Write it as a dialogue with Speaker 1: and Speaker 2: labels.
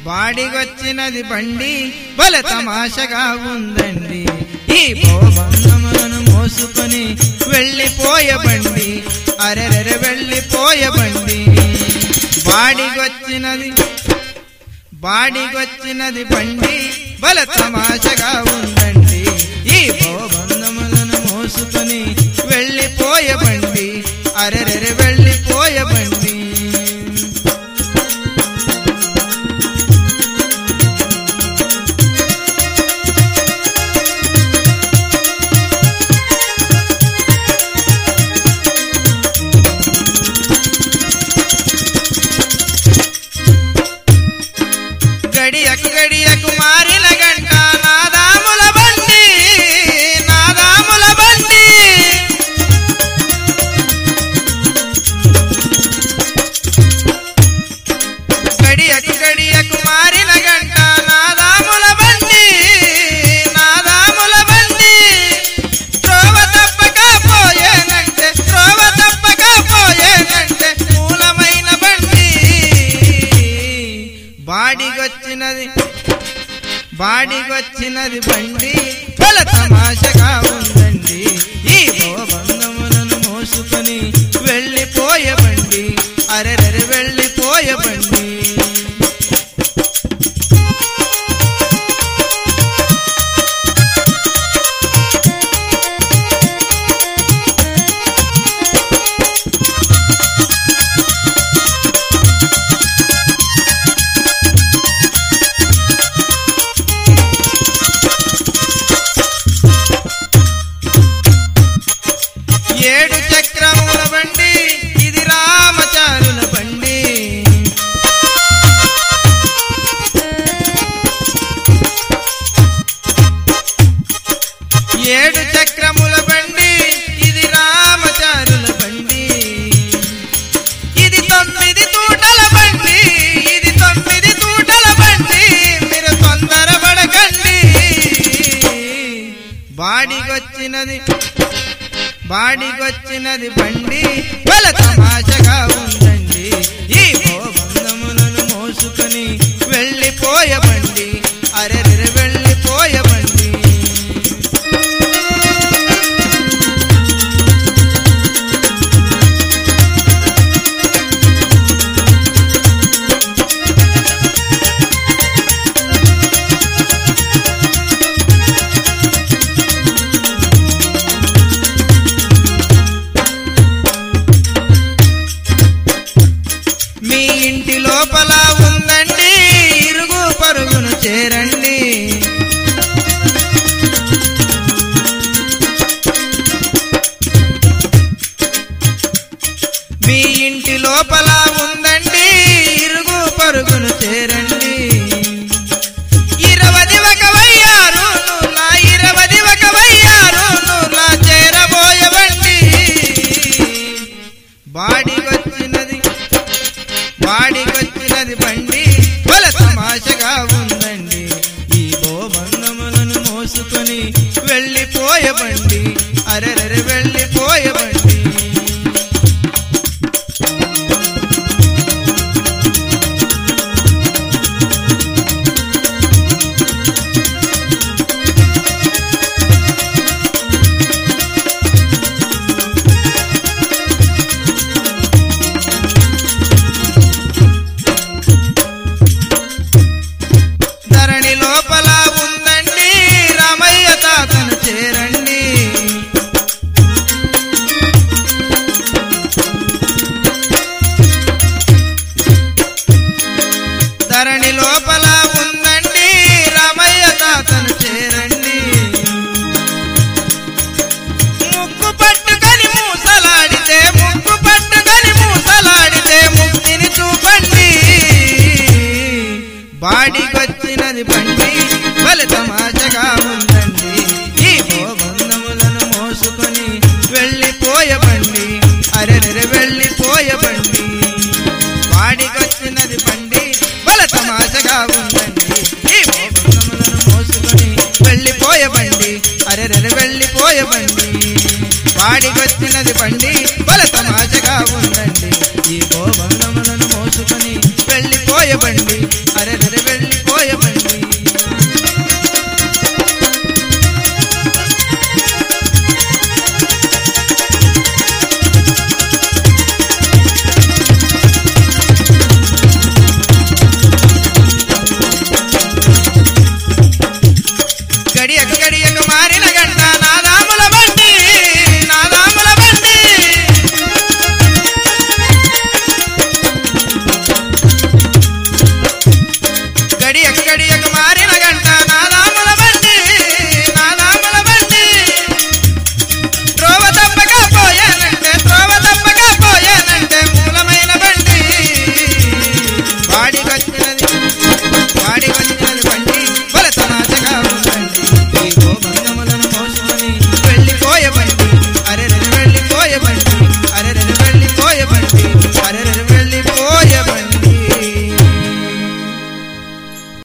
Speaker 1: బాడిగొచ్చినది బండి బల తమాషగా ఉందండి ఈ భోబంధములను మోసుకొని వెళ్ళిపోయే బండి అరెరెరె వెళ్ళిపోయే బండి బాడిగొచ్చినది బాడిగొచ్చినది బండి బల తమాషగా ఉందండి ఈ భోబంధములను మోసుకొని వెళ్ళిపోయే బండి అరెరెరె వెళ్ళిపోయే బండి గడియకు గడియకు మారిన గంట నాదాముల బండి నాదాముల బండి గడియకు గడియకు మారిన గంట నాదాముల బండి నాదాముల బండి త్రోవ తప్పక పోయేనంటే త్రోవ తప్పక పోయేనంటే మూలమైన బండి బాడిగొచ్చినది బాడిగొచ్చినది బండి బల తమాషగా ఉందండి ఈ భవబంధములను మోసుకొని వెళ్ళిపోయే బండి అరెరెరె వెళ్ళిపోయే బండి ఏడు చక్రముల బండి ఇది రామచారుల బండి ఏడు చక్రముల బండి ఇది రామచారుల బండి ఇది తొమ్మిది తూటల బండి ఇది తొమ్మిది తూటల బండి మీరు తొందరపడకండి బాడిగొచ్చినది బాడిగొచ్చినది బండి బల తమాషగా ఉందండి ఈ భోబంధములను మోసుకొని వెళ్ళిపోయే బండి అరెరె వెళ్ళిపోయే బండి మీ ఇంటి లోపల ఉందండి ఇరుగు పరుగును చేరండి మీ ఇంటి లోపల ఉందండి ఇరుగు పరుగును చేరండి ఇరవది ఒక వయ్యారు నూలా ఇరవది ఒక వయ్యారు నూలా చేరబోయవండి బాడిగొచ్చినది వాడికొచ్చినది బండి బల తమాషగా ఉందండి ఈ భోబంధములను మోసుకొని వెళ్ళిపోయే బండి అరెరెరె వెళ్ళిపోయే బండి ధరణి లోపల ఉందండి రామయ్య తాతను చేరండి ధరణి లోపల ఉందండి రామయ్య తాతను చేరండి ముక్కు పట్టుకొని మూసలాడితే ముక్కు పట్టుకొని మూసలాడితే ముక్తిని చూపండి బాడికొచ్చినది బండి బలి తమాషగా ఉందండి ఈ భోబంధములను మోసుకొని వెళ్ళిపోయే బండి అరెరెరె వెళ్ళిపోయే బండి బాడికొచ్చినది బండి బల తమాషగా ఉందండి ఈ భోబంధములను మోసుకొని వెళ్ళిపోయే బండి అరెరెరె వెళ్ళిపోయే బండి వాడికొచ్చినది బండి